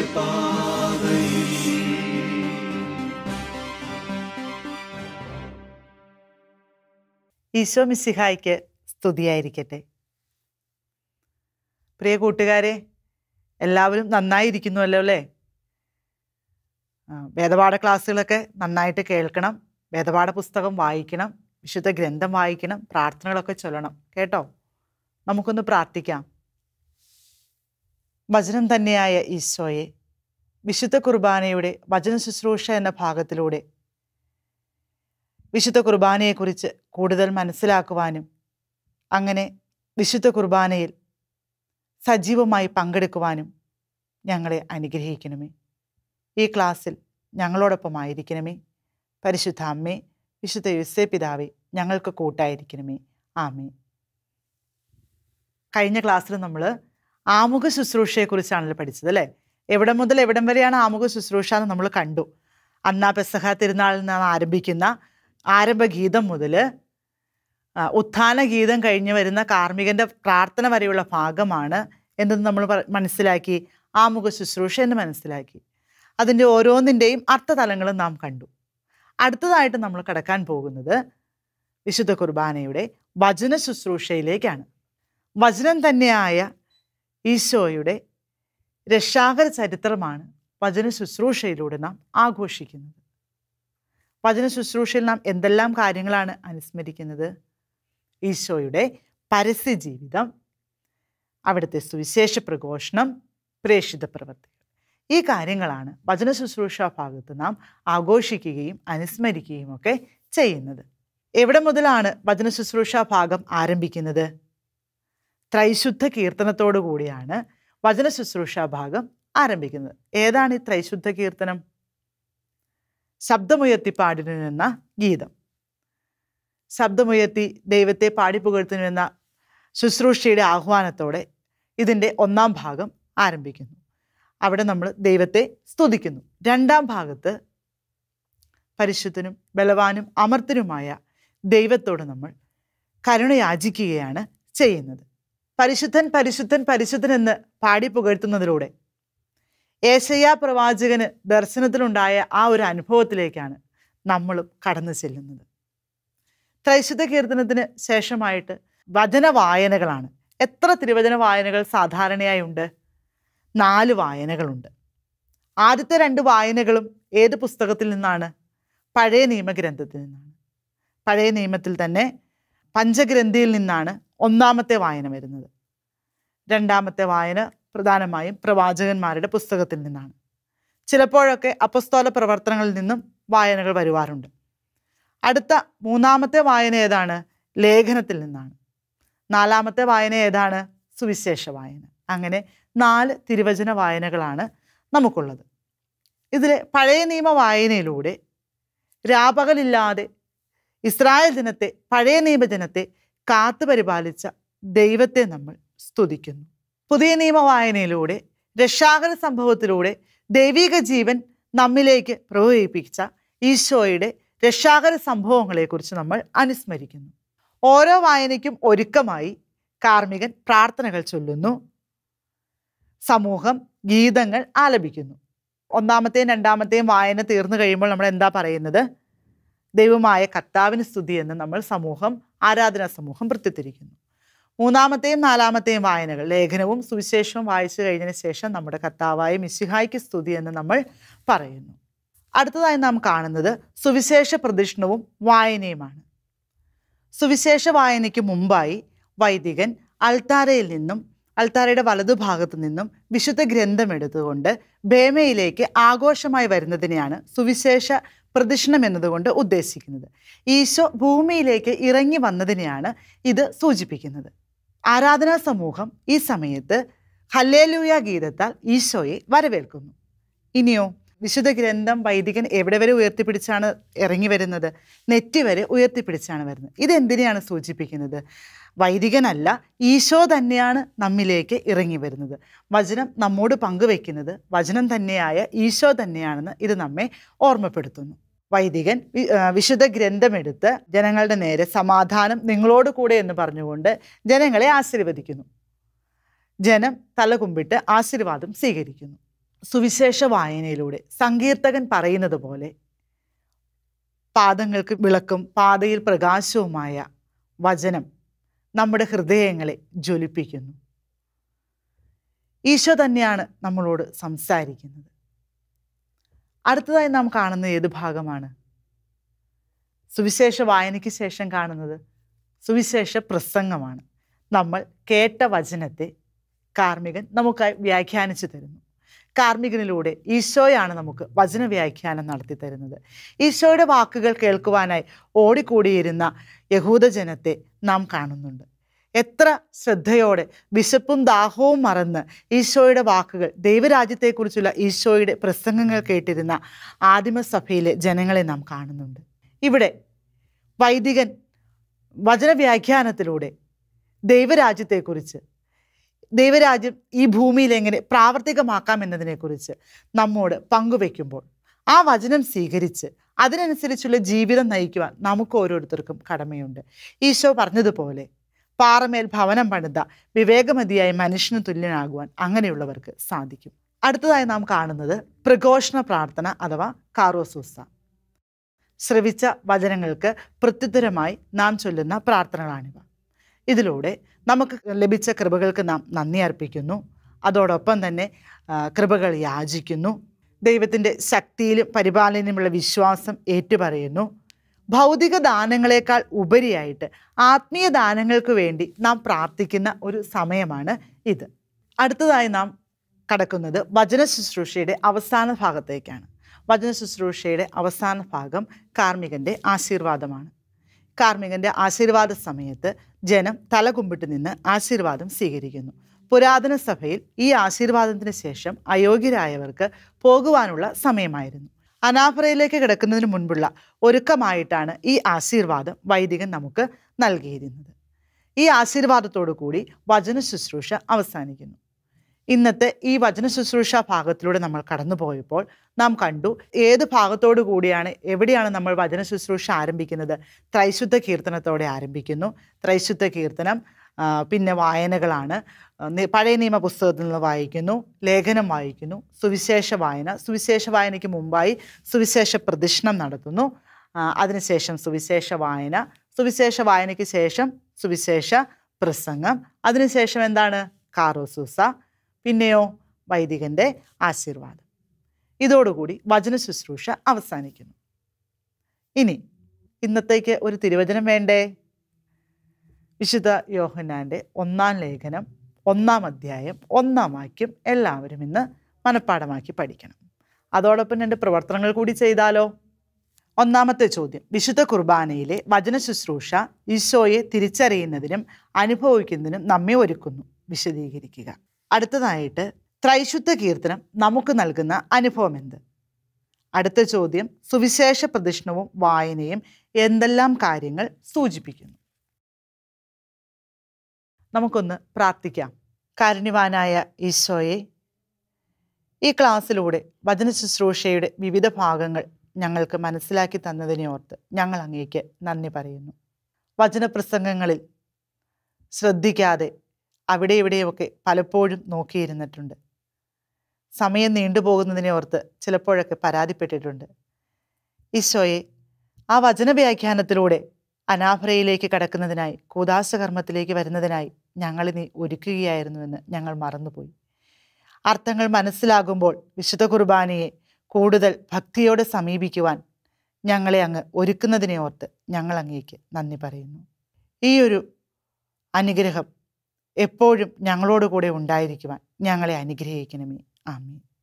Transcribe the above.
ഈശോ മിശിഹായ്ക്ക് സ്തുതിയായിരിക്കട്ടെ പ്രിയ കൂട്ടുകാരെ എല്ലാവരും നന്നായിരിക്കുന്നുവല്ലോ അല്ലേ ആ, വേദപാഠ ക്ലാസ്സുകളൊക്കെ നന്നായിട്ട് കേൾക്കണം വേദപാഠ പുസ്തകം വായിക്കണം വിശുദ്ധ ഗ്രന്ഥം വായിക്കണം പ്രാർത്ഥനകളൊക്കെ ചൊല്ലണം കേട്ടോ നമുക്കൊന്ന് പ്രാർത്ഥിക്കാം വചനം തന്നെയായ ഈശോയെ വിശുദ്ധ കുർബാനയുടെ വചന ശുശ്രൂഷ എന്ന ഭാഗത്തിലൂടെ വിശുദ്ധ കുർബാനയെക്കുറിച്ച് കൂടുതൽ മനസ്സിലാക്കുവാനും അങ്ങനെ വിശുദ്ധ കുർബാനയിൽ സജീവമായി പങ്കെടുക്കുവാനും ഞങ്ങളെ അനുഗ്രഹിക്കണമേ ഈ ക്ലാസ്സിൽ ഞങ്ങളോടൊപ്പം ആയിരിക്കണമേ പരിശുദ്ധ അമ്മേ വിശുദ്ധ യുസേ പിതാവേ ഞങ്ങൾക്ക് കൂട്ടായിരിക്കണമേ ആമേ കഴിഞ്ഞ ക്ലാസ്സിൽ നമ്മൾ ആമുഖ ശുശ്രൂഷയെക്കുറിച്ചാണല്ലോ പഠിച്ചത് അല്ലേ എവിടെ മുതൽ എവിടം വരെയാണ് ആമുഖ ശുശ്രൂഷ എന്ന് നമ്മൾ കണ്ടു അന്നാ പെസഹ തിരുനാളിൽ നിന്നാണ് ആരംഭിക്കുന്ന ആരംഭഗീതം മുതൽ ഉത്ഥാന ഗീതം കഴിഞ്ഞ് വരുന്ന കാർമ്മികന്റെ പ്രാർത്ഥന വരെയുള്ള ഭാഗമാണ് എന്തെന്ന് നമ്മൾ പറ- മനസ്സിലാക്കി ആമുഖ ശുശ്രൂഷ എന്ന് മനസ്സിലാക്കി അതിൻ്റെ ഓരോന്നിൻ്റെയും അർത്ഥതലങ്ങളും നാം കണ്ടു അടുത്തതായിട്ട് നമ്മൾ കടക്കാൻ പോകുന്നത് വിശുദ്ധ കുർബാനയുടെ വചന ശുശ്രൂഷയിലേക്കാണ് വചനം തന്നെയായ ഈശോയുടെ രക്ഷാകര ചരിത്രമാണ് വചന ശുശ്രൂഷയിലൂടെ നാം ആഘോഷിക്കുന്നത് വചന ശുശ്രൂഷയിൽ നാം എന്തെല്ലാം കാര്യങ്ങളാണ് അനുസ്മരിക്കുന്നത് ഈശോയുടെ പരസ്യ ജീവിതം അവിടുത്തെ സുവിശേഷ പ്രഘോഷണം പ്രേഷിത പ്രവർത്തികൾ ഈ കാര്യങ്ങളാണ് വചന ശുശ്രൂഷ ഭാഗത്ത് നാം ആഘോഷിക്കുകയും അനുസ്മരിക്കുകയും ഒക്കെ ചെയ്യുന്നത് എവിടെ മുതലാണ് വചന ശുശ്രൂഷ ഭാഗം ആരംഭിക്കുന്നത് ത്രൈശുദ്ധ കീർത്തനത്തോടു കൂടിയാണ് വചന ശുശ്രൂഷ ഭാഗം ആരംഭിക്കുന്നത് ഏതാണ് ഈ ത്രൈശുദ്ധ കീർത്തനം ശബ്ദമുയർത്തി പാടിനുവെന്ന ഗീതം ശബ്ദമുയർത്തി ദൈവത്തെ പാടിപ്പുകഴ്ത്തുന്നുവെന്ന ശുശ്രൂഷയുടെ ആഹ്വാനത്തോടെ ഇതിൻ്റെ ഒന്നാം ഭാഗം ആരംഭിക്കുന്നു അവിടെ നമ്മൾ ദൈവത്തെ സ്തുതിക്കുന്നു രണ്ടാം ഭാഗത്ത് പരിശുദ്ധനും ബലവാനും അമർത്തനുമായ ദൈവത്തോട് നമ്മൾ കരുണ യാചിക്കുകയാണ് ചെയ്യുന്നത് പരിശുദ്ധൻ പരിശുദ്ധൻ പരിശുദ്ധൻ എന്ന് പാടി പുകഴ്ത്തുന്നതിലൂടെ ഏശയ്യ പ്രവാചകന് ദർശനത്തിലുണ്ടായ ആ ഒരു അനുഭവത്തിലേക്കാണ് നമ്മളും കടന്നു ചെല്ലുന്നത് ത്രൈശുദ്ധ കീർത്തനത്തിന് ശേഷമായിട്ട് വചന വായനകളാണ് എത്ര തിരുവചന വായനകൾ സാധാരണയായി ഉണ്ട് നാല് വായനകളുണ്ട് ആദ്യത്തെ രണ്ട് വായനകളും ഏത് പുസ്തകത്തിൽ നിന്നാണ് പഴയ നിയമഗ്രന്ഥത്തിൽ നിന്നാണ് പഴയ നിയമത്തിൽ തന്നെ പഞ്ചഗ്രന്ഥിയിൽ നിന്നാണ് ഒന്നാമത്തെ വായന വരുന്നത് രണ്ടാമത്തെ വായന പ്രധാനമായും പ്രവാചകന്മാരുടെ പുസ്തകത്തിൽ നിന്നാണ് ചിലപ്പോഴൊക്കെ അപ്പസ്തോല പ്രവർത്തനങ്ങളിൽ നിന്നും വായനകൾ വരുവാറുണ്ട് അടുത്ത മൂന്നാമത്തെ വായന ഏതാണ് ലേഖനത്തിൽ നിന്നാണ് നാലാമത്തെ വായന ഏതാണ് സുവിശേഷ വായന അങ്ങനെ നാല് തിരുവചന വായനകളാണ് നമുക്കുള്ളത് ഇതിലെ പഴയ നിയമ വായനയിലൂടെ രാപകലില്ലാതെ ഇസ്രായേൽ ദിനത്തെ പഴയ നിയമജനത്തെ കാത്തുപരിപാലിച്ച ദൈവത്തെ നമ്മൾ സ്തുതിക്കുന്നു പുതിയ നിയമ വായനയിലൂടെ രക്ഷാകര സംഭവത്തിലൂടെ ദൈവിക ജീവൻ നമ്മിലേക്ക് പ്രവഹിപ്പിച്ച ഈശോയുടെ രക്ഷാകര സംഭവങ്ങളെക്കുറിച്ച് നമ്മൾ അനുസ്മരിക്കുന്നു ഓരോ വായനയ്ക്കും ഒരുക്കമായി കാർമികൻ പ്രാർത്ഥനകൾ ചൊല്ലുന്നു സമൂഹം ഗീതങ്ങൾ ആലപിക്കുന്നു ഒന്നാമത്തെയും രണ്ടാമത്തെയും വായന തീർന്നു കഴിയുമ്പോൾ നമ്മൾ എന്താ പറയുന്നത് ദൈവമായ കർത്താവിന് സ്തുതി എന്ന് നമ്മൾ സമൂഹം ആരാധനാ സമൂഹം പ്രത്യത്തിരിക്കുന്നു മൂന്നാമത്തെയും നാലാമത്തെയും വായനകൾ ലേഖനവും സുവിശേഷവും വായിച്ചു കഴിഞ്ഞതിന് ശേഷം നമ്മുടെ കർത്താവായ മിശിഹായ്ക്ക് സ്തുതി എന്ന് നമ്മൾ പറയുന്നു അടുത്തതായി നാം കാണുന്നത് സുവിശേഷ പ്രദക്ഷിണവും വായനയുമാണ് സുവിശേഷ വായനയ്ക്ക് മുമ്പായി വൈദികൻ അൾത്താരയിൽ നിന്നും അൾത്താരയുടെ വലതുഭാഗത്തു നിന്നും വിശുദ്ധ ഗ്രന്ഥം എടുത്തുകൊണ്ട് ഭേമയിലേക്ക് ആഘോഷമായി വരുന്നതിനെയാണ് സുവിശേഷ പ്രദക്ഷിണം എന്നതുകൊണ്ട് ഉദ്ദേശിക്കുന്നത് ഈശോ ഭൂമിയിലേക്ക് ഇറങ്ങി വന്നതിനെയാണ് ഇത് സൂചിപ്പിക്കുന്നത് ആരാധനാ സമൂഹം ഈ സമയത്ത് ഹല്ലേലൂയ ഗീതത്താൽ ഈശോയെ വരവേൽക്കുന്നു ഇനിയോ വിശുദ്ധ ഗ്രന്ഥം വൈദികൻ എവിടെ വരെ ഉയർത്തിപ്പിടിച്ചാണ് ഇറങ്ങി വരുന്നത് നെറ്റി വരെ ഉയർത്തിപ്പിടിച്ചാണ് വരുന്നത് ഇതെന്തിനെയാണ് സൂചിപ്പിക്കുന്നത് വൈദികനല്ല ഈശോ തന്നെയാണ് നമ്മിലേക്ക് ഇറങ്ങി വരുന്നത് വചനം നമ്മോട് പങ്കുവെക്കുന്നത് വചനം തന്നെയായ ഈശോ തന്നെയാണെന്ന് ഇത് നമ്മെ ഓർമ്മപ്പെടുത്തുന്നു വൈദികൻ വി- ആ, വിശുദ്ധ ഗ്രന്ഥമെടുത്ത് ജനങ്ങളുടെ നേരെ സമാധാനം നിങ്ങളോട് കൂടെ എന്ന് പറഞ്ഞുകൊണ്ട് ജനങ്ങളെ ആശീർവദിക്കുന്നു ജനം തലകുമ്പിട്ട് ആശീർവാദം സ്വീകരിക്കുന്നു സുവിശേഷ വായനയിലൂടെ സങ്കീർത്തകൻ പറയുന്നത് പോലെ പാദങ്ങൾക്ക് വിളക്കും പാതയിൽ പ്രകാശവുമായ വചനം നമ്മുടെ ഹൃദയങ്ങളെ ജ്വലിപ്പിക്കുന്നു ഈശോ തന്നെയാണ് നമ്മളോട് സംസാരിക്കുന്നത് അടുത്തതായി നാം കാണുന്ന ഏത് ഭാഗമാണ് സുവിശേഷ വായനയ്ക്ക് ശേഷം കാണുന്നത് സുവിശേഷ പ്രസംഗമാണ് നമ്മൾ കേട്ട വചനത്തെ കാർമികൻ നമുക്കായി വ്യാഖ്യാനിച്ചു തരുന്നു കാർമികനിലൂടെ ഈശോയാണ് നമുക്ക് വചന വ്യാഖ്യാനം നടത്തി തരുന്നത് ഈശോയുടെ വാക്കുകൾ കേൾക്കുവാനായി ഓടിക്കൂടിയിരുന്ന യഹൂദജനത്തെ നാം കാണുന്നുണ്ട് എത്ര ശ്രദ്ധയോടെ വിശപ്പും ദാഹവും മറന്ന് ഈശോയുടെ വാക്കുകൾ ദൈവരാജ്യത്തെക്കുറിച്ചുള്ള ഈശോയുടെ പ്രസംഗങ്ങൾ കേട്ടിരുന്ന ആദിമസഭയിലെ ജനങ്ങളെ നാം കാണുന്നുണ്ട് ഇവിടെ വൈദികൻ വചനവ്യാഖ്യാനത്തിലൂടെ ദൈവരാജ്യത്തെക്കുറിച്ച് ദൈവരാജ്യം ഈ ഭൂമിയിൽ എങ്ങനെ പ്രാവർത്തികമാക്കാം എന്നതിനെക്കുറിച്ച് നമ്മോട് പങ്കുവെക്കുമ്പോൾ ആ വചനം സ്വീകരിച്ച് അതിനനുസരിച്ചുള്ള ജീവിതം നയിക്കുവാൻ നമുക്ക് ഓരോരുത്തർക്കും കടമയുണ്ട് ഈശോ പറഞ്ഞതുപോലെ പാറമേൽ ഭവനം പണിത വിവേകമതിയായ മനുഷ്യന് തുല്യനാകുവാൻ അങ്ങനെയുള്ളവർക്ക് സാധിക്കും അടുത്തതായി നാം കാണുന്നത് പ്രഘോഷണ പ്രാർത്ഥന അഥവാ കാറോസൂസ ശ്രവിച്ച വചനങ്ങൾക്ക് പ്രത്യുത്തരമായി നാം ചൊല്ലുന്ന പ്രാർത്ഥനകളാണിവ ഇതിലൂടെ നമുക്ക് ലഭിച്ച കൃപകൾക്ക് നാം നന്ദി അർപ്പിക്കുന്നു അതോടൊപ്പം തന്നെ ആ, കൃപകൾ യാചിക്കുന്നു ദൈവത്തിൻ്റെ ശക്തിയിലും പരിപാലനയിലുമുള്ള വിശ്വാസം ഏറ്റുപറയുന്നു ഭൗതിക ദാനങ്ങളെക്കാൾ ഉപരിയായിട്ട് ആത്മീയ ദാനങ്ങൾക്ക് വേണ്ടി നാം പ്രാർത്ഥിക്കുന്ന ഒരു സമയമാണ് ഇത് അടുത്തതായി നാം കടക്കുന്നത് വചന ശുശ്രൂഷയുടെ അവസാന ഭാഗത്തേക്കാണ് വചന ശുശ്രൂഷയുടെ അവസാന ഭാഗം കാർമികൻ്റെ ആശീർവാദമാണ് കാർമികൻ്റെ ആശീർവാദ സമയത്ത് ജനം തലകുമ്പിട്ട് നിന്ന് ആശീർവാദം സ്വീകരിക്കുന്നു പുരാതന സഭയിൽ ഈ ആശീർവാദത്തിന് ശേഷം അയോഗ്യരായവർക്ക് പോകുവാനുള്ള സമയമായിരുന്നു അനാഫറയിലേക്ക് കിടക്കുന്നതിന് മുൻപുള്ള ഒരുക്കമായിട്ടാണ് ഈ ആശീർവാദം വൈദികൻ നമുക്ക് നൽകിയിരുന്നത് ഈ ആശീർവാദത്തോടു കൂടി വചന ശുശ്രൂഷ അവസാനിക്കുന്നു ഇന്നത്തെ ഈ വചന ശുശ്രൂഷ ഭാഗത്തിലൂടെ നമ്മൾ കടന്നു പോയപ്പോൾ നാം കണ്ടു ഏത് ഭാഗത്തോടു കൂടിയാണ് എവിടെയാണ് നമ്മൾ വചന ശുശ്രൂഷ ആരംഭിക്കുന്നത് ത്രൈശുദ്ധ കീർത്തനത്തോടെ ആരംഭിക്കുന്നു ത്രൈശുദ്ധ കീർത്തനം ആ, പിന്നെ വായനകളാണ് ആ, നി- പഴയ നിയമ പുസ്തകത്തിൽ നിന്ന് വായിക്കുന്നു ലേഖനം വായിക്കുന്നു സുവിശേഷ വായന സുവിശേഷ വായനയ്ക്ക് മുമ്പായി സുവിശേഷ പ്രദക്ഷിണം നടത്തുന്നു ആ, അതിനുശേഷം സുവിശേഷ വായന സുവിശേഷ വായനയ്ക്ക് ശേഷം സുവിശേഷ പ്രസംഗം അതിനുശേഷം എന്താണ് കാറോസൂസ പിന്നെയോ വൈദികൻ്റെ ആശീർവാദം ഇതോടുകൂടി വചന ശുശ്രൂഷ അവസാനിക്കുന്നു ഇനി ഇന്നത്തേക്ക് ഒരു തിരുവചനം വേണ്ടേ വിശുദ്ധ യോഹന്നാൻ്റെ ഒന്നാം ലേഖനം ഒന്നാം അധ്യായം ഒന്നാം വാക്യം എല്ലാവരും ഇന്ന് മനഃപ്പാടമാക്കി പഠിക്കണം അതോടൊപ്പം എൻ്റെ പ്രവർത്തനങ്ങൾ കൂടി ചെയ്താലോ ഒന്നാമത്തെ ചോദ്യം വിശുദ്ധ കുർബാനയിലെ വചന ശുശ്രൂഷ ഈശോയെ തിരിച്ചറിയുന്നതിനും അനുഭവിക്കുന്നതിനും നമ്മെ ഒരുക്കുന്നു വിശദീകരിക്കുക അടുത്തതായിട്ട് ത്രൈശുദ്ധ കീർത്തനം നമുക്ക് നൽകുന്ന അനുഭവം എന്ത് അടുത്ത ചോദ്യം സുവിശേഷ പ്രദക്ഷിണവും വായനയും എന്തെല്ലാം കാര്യങ്ങൾ സൂചിപ്പിക്കുന്നു നമുക്കൊന്ന് പ്രാർത്ഥിക്കാം കാരുണ്യവാനായ ഈശോയെ ഈ ക്ലാസ്സിലൂടെ വചന ശുശ്രൂഷയുടെ വിവിധ ഭാഗങ്ങൾ ഞങ്ങൾക്ക് മനസ്സിലാക്കി തന്നതിനെ ഓർത്ത് ഞങ്ങൾ അങ്ങേക്ക് നന്ദി പറയുന്നു വചനപ്രസംഗങ്ങളിൽ ശ്രദ്ധിക്കാതെ അവിടെ ഇവിടെയൊക്കെ പലപ്പോഴും നോക്കിയിരുന്നിട്ടുണ്ട് സമയം നീണ്ടുപോകുന്നതിനെ ഓർത്ത് ചിലപ്പോഴൊക്കെ പരാതിപ്പെട്ടിട്ടുണ്ട് ഈശോയെ ആ വചനവ്യാഖ്യാനത്തിലൂടെ അനാഭരയിലേക്ക് കടക്കുന്നതിനായി കൂതാശകർമ്മത്തിലേക്ക് വരുന്നതിനായി ഞങ്ങളെ നീ ഒരുക്കുകയായിരുന്നുവെന്ന് ഞങ്ങൾ മറന്നുപോയി അർത്ഥങ്ങൾ മനസ്സിലാകുമ്പോൾ വിശുദ്ധ കുർബാനയെ കൂടുതൽ ഭക്തിയോടെ സമീപിക്കുവാൻ ഞങ്ങളെ അങ്ങ് ഒരുക്കുന്നതിനെ ഓർത്ത് ഞങ്ങൾ അങ്ങേക്ക് നന്ദി പറയുന്നു ഈ ഒരു അനുഗ്രഹം എപ്പോഴും ഞങ്ങളോട് കൂടെ ഉണ്ടായിരിക്കുവാൻ ഞങ്ങളെ അനുഗ്രഹിക്കണമേ ആമീൻ